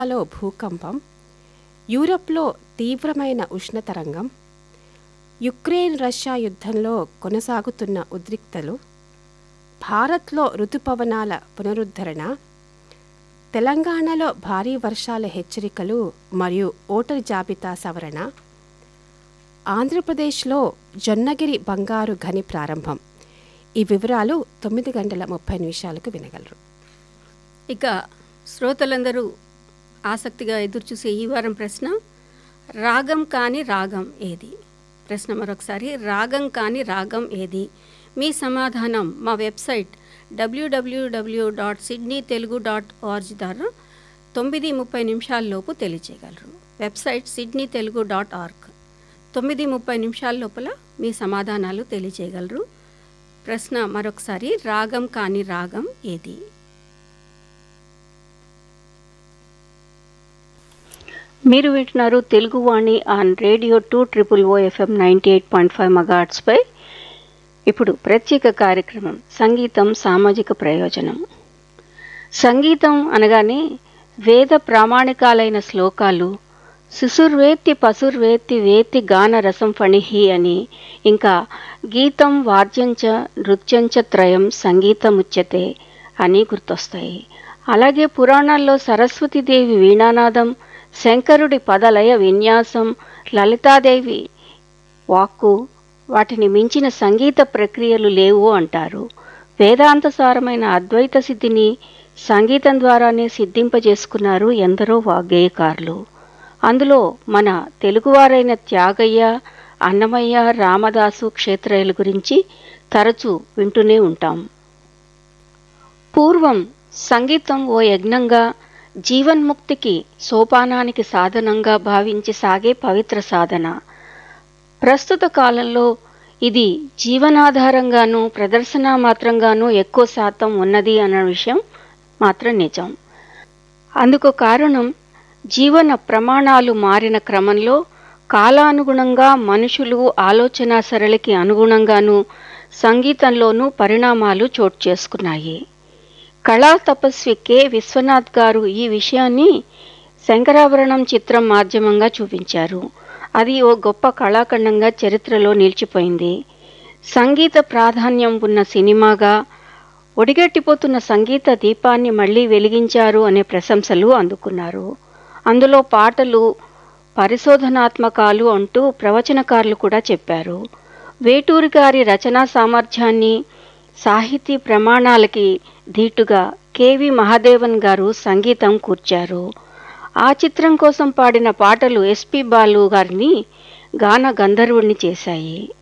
లో భూకంపం యూరప్లో తీవ్రమైన ఉష్ణతరంగం యుక్రెయిన్ రష్యా యుద్ధంలో కొనసాగుతున్న ఉద్రిక్తలు భారత్లో రుతుపవనాల పునరుద్ధరణ తెలంగాణలో భారీ వర్షాల హెచ్చరికలు మరియు ఓటరు జాబితా సవరణ ఆంధ్రప్రదేశ్లో జొన్నగిరి బంగారు గని ప్రారంభం ఈ వివరాలు తొమ్మిది గంటల ముప్పై నిమిషాలకు వినగలరు ఇక శ్రోతలందరూ ఆసక్తిగా ఎదురుచూసే ఈ వారం ప్రశ్న రాగం కాని రాగం ఏది ప్రశ్న మరొకసారి రాగం కాని రాగం ఏది మీ సమాధానం మా website W W W dot Sydney Telugu dot org ద్వారా తొమ్మిది ముప్పై నిమిషాల్లోపు తెలియచేయగలరు website Sydney Telugu dot org తొమ్మిది ముప్పై నిమిషాల లోపల మీ సమాధానాలు తెలియచేయగలరు ప్రశ్న మరొకసారి రాగం కాని రాగం ఏది మీరు వింటున్నారు Teluguvani on radio two triple O F M ninety eight point five మెగాట్స్పై ఇప్పుడు ప్రత్యేక కార్యక్రమం సంగీతం సామాజిక ప్రయోజనం సంగీతం అనగానే వేద ప్రామాణికాలైన శ్లోకాలు శిశుర్వేత్తి పశుర్వేత్తి వేత్తి గాన రసం ఫణిహి అని ఇంకా గీతం వాద్యంచ నృత్యంచ త్రయం సంగీతముచ్యతే అని గుర్తొస్తాయి అలాగే పురాణాల్లో సరస్వతీదేవి వీణానాదం శంకరుడి పదలయ విన్యాసం లలితాదేవి వాక్కు వాటిని మించిన సంగీత ప్రక్రియలు లేవు అంటారు వేదాంతసారమైన అద్వైత సిద్ధిని సంగీతం ద్వారానే సిద్ధింపజేసుకున్నారు ఎందరో వాగ్గేయకారులు అందులో మన తెలుగువారైన త్యాగయ్య అన్నమయ్య రామదాసు క్షేత్రయ్యల గురించి తరచూ వింటూనే ఉంటాం పూర్వం సంగీతం ఓ యజ్ఞంగా జీవన్ముక్తికి సోపానానికి సాధనంగా భావించి సాగే పవిత్ర సాధన ప్రస్తుత కాలంలో ఇది జీవనాధారంగానూ ప్రదర్శన మాత్రంగానూ ఎక్కువ శాతం ఉన్నది అన్న విషయం మాత్రం నిజం అందుకు కారణం జీవన ప్రమాణాలు మారిన క్రమంలో కాలానుగుణంగా మనుషులు ఆలోచన సరళికి అనుగుణంగానూ సంగీతంలోనూ పరిణామాలు చోటు చేసుకున్నాయి కళా తపస్వి కె విశ్వనాథ్ గారు ఈ విషయాన్ని శంకరాభరణం చిత్రం మాధ్యమంగా చూపించారు అది ఓ గొప్ప కళాఖండంగా చరిత్రలో నిలిచిపోయింది సంగీత ప్రాధాన్యం ఉన్న సినిమాగా ఒడిగట్టిపోతున్న సంగీత దీపాన్ని మళ్ళీ వెలిగించారు అనే ప్రశంసలు అందుకున్నారు అందులో పాటలు పరిశోధనాత్మకాలు అంటూ ప్రవచనకారులు కూడా చెప్పారు వేటూరి గారి రచనా సామర్థ్యాన్ని సాహితీ ప్రమాణాలకి ధీటుగా కేవి మహాదేవన్ గారు సంగీతం కూర్చారు ఆ చిత్రం కోసం పాడిన పాటలు ఎస్పి బాలు గారిని గాన గంధర్వుణ్ణి చేశాయి